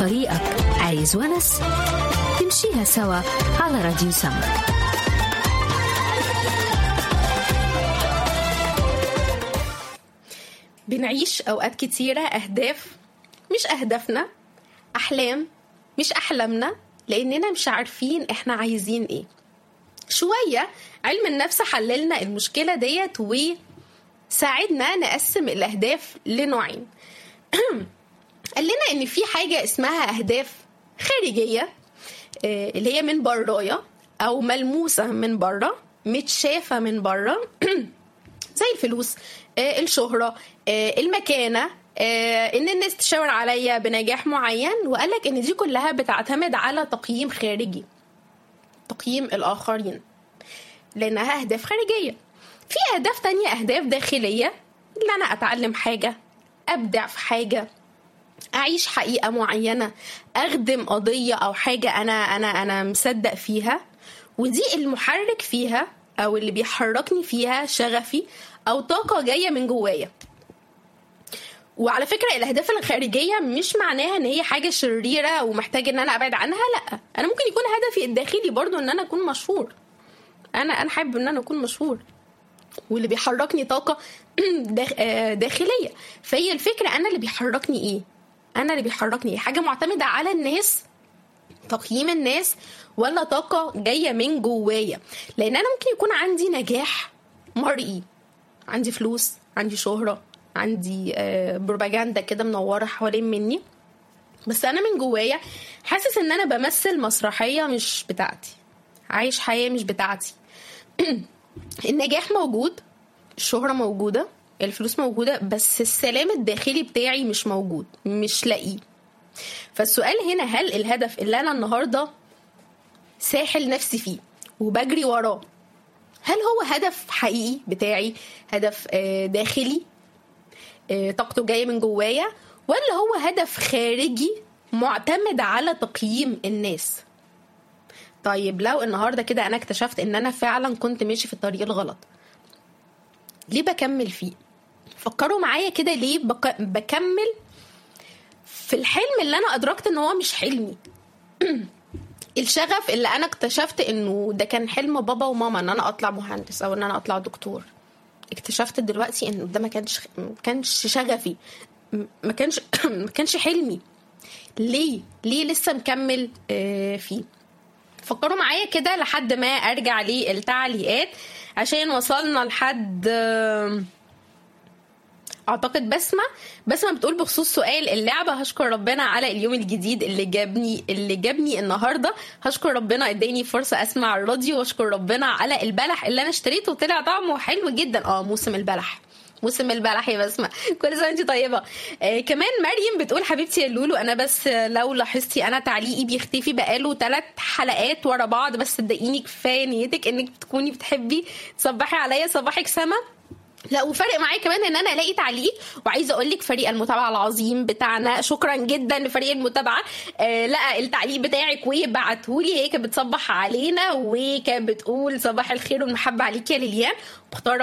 طريقك عايز ونس تمشيها سوا على راديو سما بنعيش أوقات كتيرة أهداف مش أهدافنا أحلام مش أحلامنا لأننا مش عارفين إحنا عايزين إيه شوية علم النفس حللنا المشكلة ديت وساعدنا نقسم الأهداف لنوعين قال لنا إن في حاجة اسمها أهداف خارجية آه، اللي هي من برايا أو ملموسة من برا متشافة من برا زي الفلوس آه، الشهرة آه، المكانة آه، ان الناس تشاور عليا بنجاح معين وقالك ان دي كلها بتعتمد على تقييم خارجي تقييم الآخرين لأنها أهداف خارجية في أهداف تانية أهداف داخلية اللي أنا أتعلم حاجة أبدع في حاجة أعيش حقيقة معينة أخدم قضية أو حاجة أنا أنا أنا مصدق فيها ودي المحرك فيها أو اللي بيحركني فيها شغفي أو طاقة جاية من جوايا وعلى فكرة الأهداف الخارجية مش معناها إن هي حاجة شريرة ومحتاج إن أنا أبعد عنها لأ أنا ممكن يكون هدفي الداخلي برضو إن أنا أكون مشهور أنا أنا حابب إن أنا أكون مشهور واللي بيحركني طاقة داخ- آه، داخلية فهي الفكرة أنا اللي بيحركني إيه أنا اللي بيحركني إيه حاجة معتمدة على الناس تقييم الناس ولا طاقة جاية من جوايا لأن أنا ممكن يكون عندي نجاح مرئي عندي فلوس عندي شهرة عندي آه، بروباجندا كده منورة حوالين مني بس أنا من جوايا حاسس إن أنا بمثل مسرحية مش بتاعتي عايش حياة مش بتاعتي النجاح موجود الشهرة موجودة الفلوس موجودة بس السلام الداخلي بتاعي مش موجود مش لاقيه فالسؤال هنا هل الهدف اللي أنا النهاردة ساحل نفسي فيه وبجري وراه هل هو هدف حقيقي بتاعي هدف آه، داخلي آه، طاقته جايه من جوايا ولا هو هدف خارجي معتمد على تقييم الناس طيب لو النهارده كده انا اكتشفت ان انا فعلا كنت ماشي في الطريق الغلط ليه بكمل فيه فكروا معايا كده ليه بك... بكمل في الحلم اللي انا ادركت ان هو مش حلمي الشغف اللي انا اكتشفت انه ده كان حلم بابا وماما ان انا اطلع مهندس او ان انا اطلع دكتور اكتشفت دلوقتي انه ده ما كانش ما كانش شغفي م- ما كانش ما كانش حلمي ليه ليه لسه مكمل آه، فيه فكروا معايا كده لحد ما ارجع للتعليقات عشان وصلنا لحد آم، اعتقد بسمه بسمه بتقول بخصوص سؤال اللعبه هشكر ربنا على اليوم الجديد اللي جابني اللي جابني النهارده هشكر ربنا اداني فرصه اسمع الراديو واشكر ربنا على البلح اللي انا اشتريته وطلع طعمه حلو جدا اه موسم البلح موسم البلح يا بسمة كل سنه وانت طيبه آه كمان مريم بتقول حبيبتي يا لولو انا بس لو لاحظتي انا تعليقي بيختفي بقاله ثلاث حلقات ورا بعض بس صدقيني كفايه نيتك انك تكوني بتحبي تصبحي عليا صباحك سما لا وفرق معايا كمان ان انا الاقي تعليق وعايزه اقول لك فريق المتابعه العظيم بتاعنا شكرا جدا لفريق المتابعه آه لقى التعليق بتاعك وبعتهولي هي كانت بتصبح علينا وكانت بتقول صباح الخير والمحبه عليك يا ليليان مختاره